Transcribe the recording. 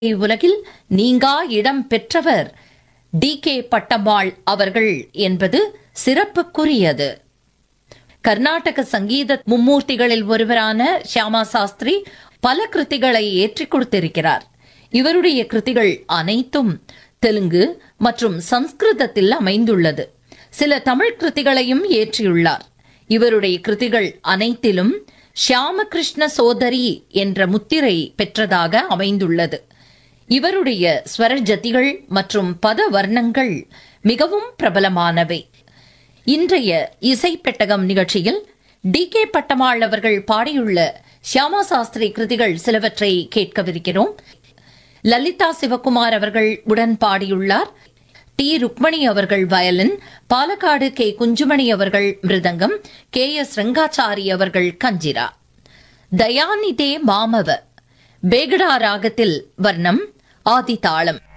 உலகில் நீங்கா இடம் பெற்றவர் டி கே பட்டம்மாள் அவர்கள் என்பது சிறப்புக்குரியது கர்நாடக சங்கீத மும்மூர்த்திகளில் ஒருவரான ஷியாமா சாஸ்திரி பல கிருதிகளை ஏற்றிக் கொடுத்திருக்கிறார் இவருடைய கிருதிகள் அனைத்தும் தெலுங்கு மற்றும் சம்ஸ்கிருதத்தில் அமைந்துள்ளது சில தமிழ் கிருதிகளையும் ஏற்றியுள்ளார் இவருடைய கிருதிகள் அனைத்திலும் ஷியாமகிருஷ்ண சோதரி என்ற முத்திரை பெற்றதாக அமைந்துள்ளது இவருடைய ஸ்வர ஜதிகள் மற்றும் பத வர்ணங்கள் மிகவும் பிரபலமானவை இன்றைய இசை பெட்டகம் நிகழ்ச்சியில் டி கே பட்டமாள் அவர்கள் பாடியுள்ள ஷியாமா சாஸ்திரி கிருதிகள் சிலவற்றை கேட்கவிருக்கிறோம் லலிதா சிவகுமார் அவர்கள் உடன் பாடியுள்ளார் டி ருக்மணி அவர்கள் வயலின் பாலக்காடு கே குஞ்சுமணி அவர்கள் மிருதங்கம் கே எஸ் ரங்காச்சாரி அவர்கள் கஞ்சிரா தயாநிதே மாமவ பேகடா ராகத்தில் வர்ணம் ஆதிதாளம்